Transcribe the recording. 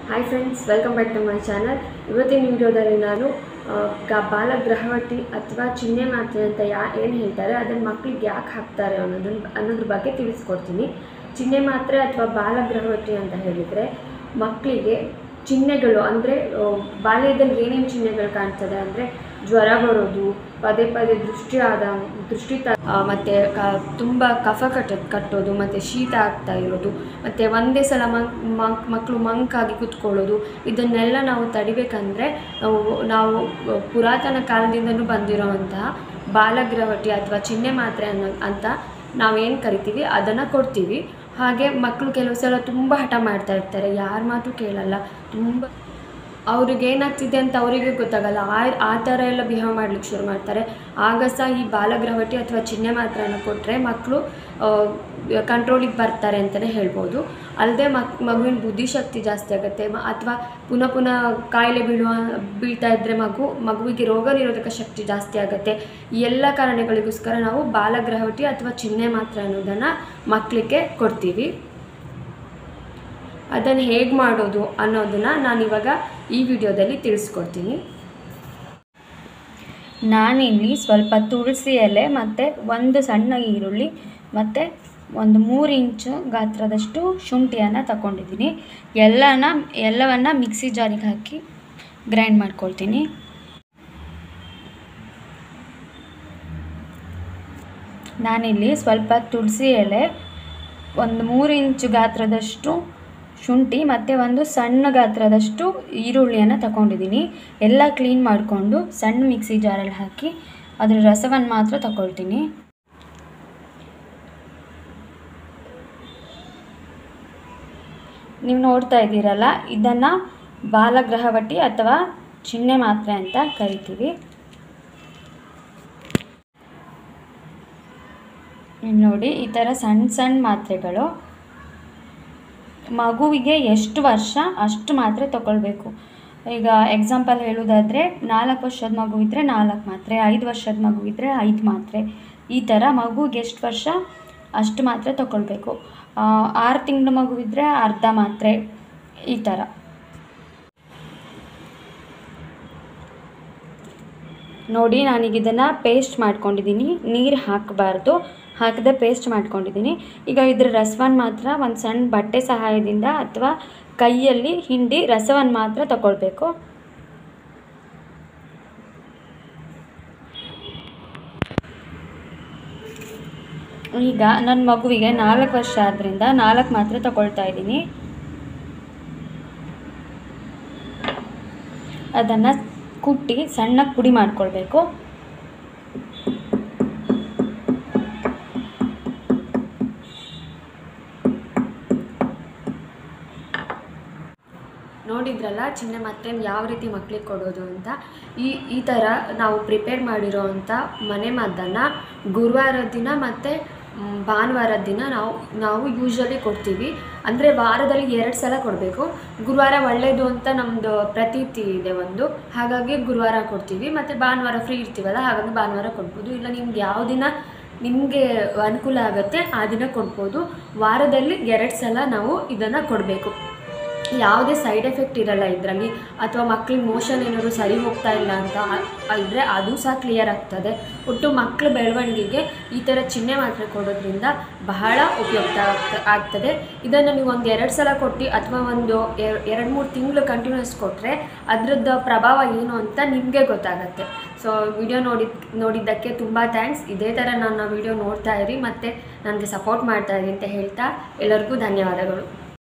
hi friends welcome back to my channel ಇವತ್ತಿನ ವಿಡಿಯೋದಲ್ಲಿ ನಾನು ಆ, ಗ ಬಾಲಗ್ರಹವಟಿ ಅಥವಾ ಚಿಹ್ನೆ ಮಾತ್ರೆ ಅಂತ ಯಾ ಏನು ಹೇಳ್ತಾರೆ ಅದನ್ನು ಮಕ್ಕಳಿಗೆ ಯಾಕೆ ಹಾಕ್ತಾರೆ ಅನ್ನೋದನ್ನ ಅನ್ನೋದ್ರ ಬಗ್ಗೆ ತಿಳಿಸ್ಕೊಡ್ತೀನಿ ಚಿಹ್ನೆ ಮಾತ್ರೆ ಅಥವಾ ಬಾಲಗ್ರಹವಟಿ ಅಂತ ಹೇಳಿದರೆ ಮಕ್ಕಳಿಗೆ ಚಿಹ್ನೆಗಳು ಅಂದರೆ ಬಾಲ್ಯದಲ್ಲಿ ಏನೇನು ಚಿಹ್ನೆಗಳು ಕಾಣ್ತದೆ ಅಂದರೆ ಜ್ವರ ಬರೋದು ಪದೇ ಪದೇ ದೃಷ್ಟಿ ಆದ ದೃಷ್ಟಿ ತ ಆ, ಮತ್ತೆ ಕ ತುಂಬ ಕಫ ಕಟ್ಟ ಕಟ್ಟೋದು ಮತ್ತು ಶೀತ ಆಗ್ತಾ ಇರೋದು ಮತ್ತು ಒಂದೇ ಸಲ ಮಂಕ್ ಮಕ್ಕಳು ಮಂಕಾಗಿ ಕೂತ್ಕೊಳ್ಳೋದು ಇದನ್ನೆಲ್ಲ ನಾವು ತಡಿಬೇಕಂದ್ರೆ ನಾವು ನಾವು ಪುರಾತನ ಕಾಲದಿಂದನೂ ಬಂದಿರೋವಂತಹ ಬಾಲಗ್ರಹವಟಿ ಅಥವಾ ಚಿಹ್ನೆ ಮಾತ್ರೆ ಅನ್ನೋ ಅಂತ ನಾವೇನು ಕರಿತೀವಿ ಅದನ್ನು ಕೊಡ್ತೀವಿ ಹಾಗೆ ಮಕ್ಕಳು ಕೆಲವು ಸಲ ತುಂಬ ಹಠ ಮಾಡ್ತಾ ಇರ್ತಾರೆ ಯಾರ ಮಾತು ಕೇಳಲ್ಲ ತುಂಬ ಅವ್ರಿಗೆ ಏನಾಗ್ತಿದೆ ಅಂತ ಅವರಿಗೆ ಗೊತ್ತಾಗಲ್ಲ ಆ ಆ ಥರ ಎಲ್ಲ ಬಿಹೇವ್ ಮಾಡ್ಲಿಕ್ಕೆ ಶುರು ಮಾಡ್ತಾರೆ ಆಗ ಸಹ ಈ ಬಾಲಗ್ರಹವಟಿ ಅಥವಾ ಚಿಹ್ನೆ ಮಾತ್ರನ ಕೊಟ್ಟರೆ ಮಕ್ಕಳು ಕಂಟ್ರೋಲಿಗೆ ಬರ್ತಾರೆ ಅಂತಲೇ ಹೇಳ್ಬೋದು ಅಲ್ಲದೆ ಮಕ್ ಮಗುವಿನ ಬುದ್ಧಿಶಕ್ತಿ ಜಾಸ್ತಿ ಆಗುತ್ತೆ ಮ ಅಥವಾ ಪುನಃ ಪುನಃ ಕಾಯಿಲೆ ಬೀಳುವ ಬೀಳ್ತಾ ಇದ್ದರೆ ಮಗು ಮಗುವಿಗೆ ರೋಗ ನಿರೋಧಕ ಶಕ್ತಿ ಜಾಸ್ತಿ ಆಗುತ್ತೆ ಈ ಎಲ್ಲ ಕಾರಣಗಳಿಗೋಸ್ಕರ ನಾವು ಬಾಲಗ್ರಹವಟಿ ಅಥವಾ ಚಿಹ್ನೆ ಮಾತ್ರ ಅನ್ನೋದನ್ನು ಮಕ್ಕಳಿಗೆ ಕೊಡ್ತೀವಿ ಅದನ್ನು ಹೇಗೆ ಮಾಡೋದು ಅನ್ನೋದನ್ನು ನಾನಿವಾಗ ಈ ವಿಡಿಯೋದಲ್ಲಿ ತಿಳಿಸ್ಕೊಡ್ತೀನಿ ನಾನಿಲ್ಲಿ ಸ್ವಲ್ಪ ತುಳಸಿ ಎಲೆ ಮತ್ತು ಒಂದು ಸಣ್ಣ ಈರುಳ್ಳಿ ಮತ್ತು ಒಂದು ಮೂರು ಇಂಚು ಗಾತ್ರದಷ್ಟು ಶುಂಠಿಯನ್ನು ತಗೊಂಡಿದ್ದೀನಿ ಎಲ್ಲನ ಎಲ್ಲವನ್ನು ಮಿಕ್ಸಿ ಜಾರಿಗೆ ಹಾಕಿ ಗ್ರೈಂಡ್ ಮಾಡ್ಕೊಳ್ತೀನಿ ನಾನಿಲ್ಲಿ ಸ್ವಲ್ಪ ತುಳಸಿ ಎಲೆ ಒಂದು ಮೂರು ಇಂಚು ಗಾತ್ರದಷ್ಟು ಶುಂಠಿ ಮತ್ತು ಒಂದು ಸಣ್ಣ ಗಾತ್ರದಷ್ಟು ಈರುಳ್ಳಿಯನ್ನು ತಗೊಂಡಿದ್ದೀನಿ ಎಲ್ಲ ಕ್ಲೀನ್ ಮಾಡಿಕೊಂಡು ಸಣ್ಣ ಮಿಕ್ಸಿ ಜಾರಲ್ಲಿ ಹಾಕಿ ಅದರ ರಸವನ್ನು ಮಾತ್ರ ತಗೊಳ್ತೀನಿ ನೀವು ನೋಡ್ತಾ ಇದ್ದೀರಲ್ಲ ಇದನ್ನು ಬಾಲಗ್ರಹವಟಿ ಅಥವಾ ಚಿಹ್ನೆ ಮಾತ್ರೆ ಅಂತ ಕರಿತೀವಿ ಇಲ್ಲಿ ನೋಡಿ ಈ ಥರ ಸಣ್ಣ ಸಣ್ಣ ಮಾತ್ರೆಗಳು ಮಗುವಿಗೆ ಎಷ್ಟು ವರ್ಷ ಅಷ್ಟು ಮಾತ್ರೆ ತಗೊಳ್ಬೇಕು ಈಗ ಎಕ್ಸಾಂಪಲ್ ಹೇಳೋದಾದರೆ ನಾಲ್ಕು ವರ್ಷದ ಮಗು ಇದ್ದರೆ ನಾಲ್ಕು ಮಾತ್ರೆ ಐದು ವರ್ಷದ ಮಗು ಇದ್ದರೆ ಐದು ಮಾತ್ರೆ ಈ ಥರ ಮಗುಗೆ ಎಷ್ಟು ವರ್ಷ ಅಷ್ಟು ಮಾತ್ರೆ ತಗೊಳ್ಬೇಕು ಆರು ತಿಂಗಳ ಮಗು ಇದ್ದರೆ ಅರ್ಧ ಮಾತ್ರೆ ಈ ಥರ ನೋಡಿ ನಾನೀಗ ಇದನ್ನು ಪೇಸ್ಟ್ ಮಾಡ್ಕೊಂಡಿದ್ದೀನಿ ನೀರು ಹಾಕಬಾರ್ದು ಹಾಕದೆ ಪೇಸ್ಟ್ ಮಾಡ್ಕೊಂಡಿದ್ದೀನಿ ಈಗ ಇದ್ರ ರಸವನ್ನು ಮಾತ್ರ ಒಂದು ಸಣ್ಣ ಬಟ್ಟೆ ಸಹಾಯದಿಂದ ಅಥವಾ ಕೈಯಲ್ಲಿ ಹಿಂಡಿ ರಸವನ್ನು ಮಾತ್ರ ತಗೊಳ್ಬೇಕು ಈಗ ನನ್ನ ಮಗುವಿಗೆ ನಾಲ್ಕು ವರ್ಷ ಆದ್ದರಿಂದ ನಾಲ್ಕು ಮಾತ್ರೆ ತಗೊಳ್ತಾ ಇದ್ದೀನಿ ಅದನ್ನು ಕುಟ್ಟಿ ಸಣ್ಣಗೆ ಪುಡಿ ಮಾಡ್ಕೊಳ್ಬೇಕು ನೋಡಿದ್ರಲ್ಲ ಚಿಹ್ನೆ ಮತ್ತೆ ಯಾವ ರೀತಿ ಮಕ್ಕಳಿಗೆ ಕೊಡೋದು ಅಂತ ಈ ಈ ಥರ ನಾವು ಪ್ರಿಪೇರ್ ಮಾಡಿರೋ ಅಂಥ ಮನೆ ಮದ್ದನ್ನು ಗುರುವಾರದ ದಿನ ಮತ್ತು ಮ್, ಭಾನುವಾರದ ದಿನ ನಾವು ನಾವು ಯೂಶ್ವಲಿ ಕೊಡ್ತೀವಿ ಅಂದರೆ ವಾರದಲ್ಲಿ ಎರಡು ಸಲ ಕೊಡಬೇಕು ಗುರುವಾರ ಒಳ್ಳೆಯದು ಅಂತ ನಮ್ಮದು ಪ್ರತೀತಿ ಇದೆ ಒಂದು ಹಾಗಾಗಿ ಗುರುವಾರ ಕೊಡ್ತೀವಿ ಮತ್ತು ಭಾನುವಾರ ಫ್ರೀ ಇರ್ತೀವಲ್ಲ ಹಾಗಾಗಿ ಭಾನುವಾರ ಕೊಡ್ಬೋದು ಇಲ್ಲ ನಿಮ್ಗೆ ಯಾವ ದಿನ ನಿಮಗೆ ಅನುಕೂಲ ಆಗುತ್ತೆ ಆ ದಿನ ಕೊಡ್ಬೋದು ವಾರದಲ್ಲಿ ಎರಡು ಸಲ ನಾವು ಇದನ್ನು ಕೊಡಬೇಕು ಯಾವುದೇ ಸೈಡ್ ಎಫೆಕ್ಟ್ ಇರಲ್ಲ ಇದರಲ್ಲಿ ಅಥವಾ ಮಕ್ಳಿಗೆ ಮೋಷನ್ ಏನಾದ್ರು ಸರಿ ಹೋಗ್ತಾ ಇಲ್ಲ ಅಂತ ಆ- ಇದ್ರೆ ಅದು ಸಹ ಕ್ಲಿಯರ್ ಆಗ್ತದೆ ಒಟ್ಟು ಮಕ್ಕಳ ಬೆಳವಣಿಗೆಗೆ ಈ ಥರ ಚಿಹ್ನೆ ಮಾತ್ರೆ ಕೊಡೋದ್ರಿಂದ ಬಹಳ ಉಪಯುಕ್ತ ಆಗ್ತ ಆಗ್ತದೆ ಇದನ್ನು ನೀವು ಒಂದು ಎರಡು ಸಲ ಕೊಟ್ಟು ಅಥವಾ ಒಂದು ಎರಡು ಮೂರು ತಿಂಗಳು ಕಂಟಿನ್ಯೂಸ್ ಕೊಟ್ಟರೆ ಅದರದ್ದು ಪ್ರಭಾವ ಏನು ಅಂತ ನಿಮಗೆ ಗೊತ್ತಾಗತ್ತೆ ಸೊ ವಿಡಿಯೋ ನೋಡಿ ನೋಡಿದ್ದಕ್ಕೆ ತುಂಬ ಥ್ಯಾಂಕ್ಸ್ ಇದೇ ಥರ ನನ್ನ ವಿಡಿಯೋ ನೋಡ್ತಾ ಇರಿ ಮತ್ತು ನನಗೆ ಸಪೋರ್ಟ್ ಮಾಡ್ತಾ ಇರಿ ಅಂತ ಹೇಳ್ತಾ ಎಲ್ಲರಿಗೂ ಧನ್ಯವಾದಗಳು